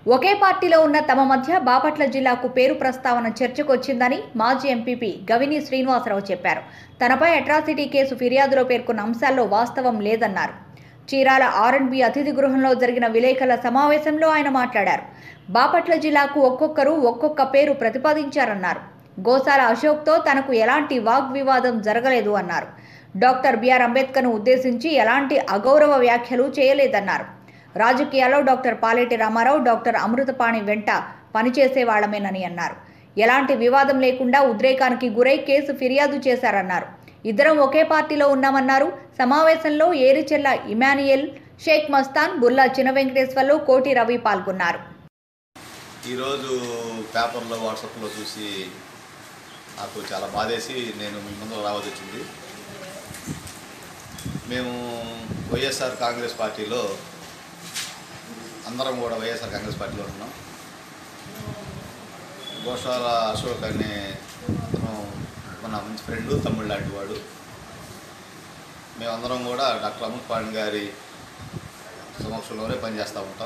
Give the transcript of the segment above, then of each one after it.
ఒకే పార్టీలో ఉన్న తమ మధ్య బాపట్ల జిల్లాకు పేరు ప్రస్తావన చర్చకొచ్చిందని మాజీ ఎంపీపీ గవిని శ్రీనివాసరావు చెప్పారు తనపై అట్రాసిటీ కేసు ఫిర్యాదులో పేర్కొన్న అంశాల్లో వాస్తవం లేదన్నారు చీరాల ఆర్ఎండ్బి అతిథి గృహంలో జరిగిన విలేకరుల సమావేశంలో ఆయన మాట్లాడారు బాపట్ల జిల్లాకు ఒక్కొక్కరు ఒక్కొక్క పేరు ప్రతిపాదించారన్నారు గోసాల అశోక్తో తనకు ఎలాంటి వాగ్వివాదం జరగలేదు అన్నారు డాక్టర్ బిఆర్ అంబేద్కర్ను ఉద్దేశించి ఎలాంటి అగౌరవ వ్యాఖ్యలు చేయలేదన్నారు రాజకీయాల్లో డాక్టర్ పాలేటి రామారావు డాక్టర్ అమృతపాణి వెంట పనిచేసేవాళ్లమేనని అన్నారు ఎలాంటి వివాదం లేకుండా ఉద్రేకానికి గురై కేసు ఫిర్యాదు చేశారన్నారు ఇద్దరం ఒకే పార్టీలో ఉన్నామన్నారు సమావేశంలో ఏరిచెల్ల ఇమానియల్ షేక్ మస్తాన్ బుల్లా చిన వెంకటేశ్వర్లు కోటి రవి పాల్గొన్నారు ఈరోజు పేపర్లో వాట్సాప్లో చూసి నాకు చాలా బాధేసి నేను మీ ముందు రావాల్సి వచ్చింది మేము వైఎస్ఆర్ కాంగ్రెస్ పార్టీలో అందరం కూడా వైఎస్ఆర్ కాంగ్రెస్ పార్టీలో ఉన్నాం గోషాల అశోక్ అనే అతను మన మంచి ఫ్రెండ్ తమ్ముడు లాంటి వాడు మేమందరం కూడా డాక్టర్ అమృత్ పాండ్ గారి సమక్షంలోనే పనిచేస్తూ ఉంటాం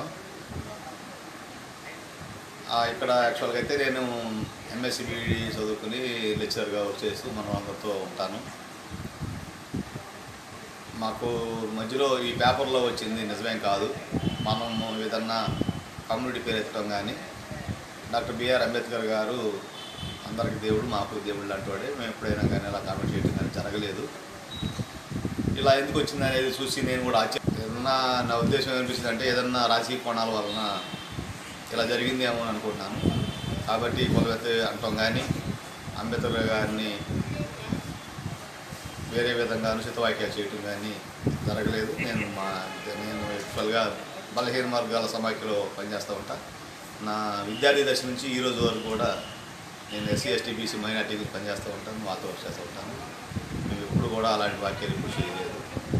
ఆ, ఇక్కడ యాక్చువల్గా అయితే నేను ఎంఎస్సి బీఈడి చదువుకుని లెక్చరర్గా వర్క్ చేస్తూ మనం అందరితో ఉంటాను మాకు మధ్యలో ఈ పేపర్లో వచ్చింది నిజమేం కాదు మనం ఏదన్నా కమ్యూనిటీ పేరు ఎత్తడం కానీ డాక్టర్ బిఆర్ అంబేద్కర్ గారు అందరికి దేవుడు మాకు దేవుడు లాంటి వాడే మేము ఎప్పుడైనా కానీ అలా కామెంట్ చేయడం కానీ జరగలేదు ఇలా ఎందుకు వచ్చింది అనేది చూసి నేను కూడా ఆశ్చర్య ఏదన్నా నా ఉద్దేశం ఏమనిపిస్తుంది అంటే ఏదన్నా రాజకీయ కోణాల వలన ఇలా జరిగిందేమో అని అనుకుంటున్నాను కాబట్టి కొలవెత్తి అంటాం కానీ అంబేద్కర్ గారిని వేరే విధంగా అనుచిత వ్యాఖ్యలు చేయటం కానీ జరగలేదు నేను మా నేను యాక్చువల్గా బలహీన వర్గాల సమాఖ్యలో పనిచేస్తూ ఉంటా నా విద్యార్థి దశ నుంచి ఈ రోజు వరకు కూడా నేను ఎస్సీ ఎస్టీ బీసీ మైనార్టీకి పనిచేస్తూ ఉంటాను మాతో వర్క్ చేస్తూ ఉంటాను మేము ఎప్పుడు కూడా అలాంటి వ్యాఖ్యలు ఇప్పుడు చేయలేదు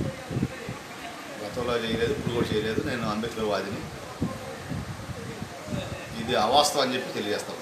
గతంలో చేయలేదు ఇప్పుడు కూడా చేయలేదు నేను అంబేద్కర్ వాదిని ఇది అవాస్తవం అని చెప్పి తెలియజేస్తాం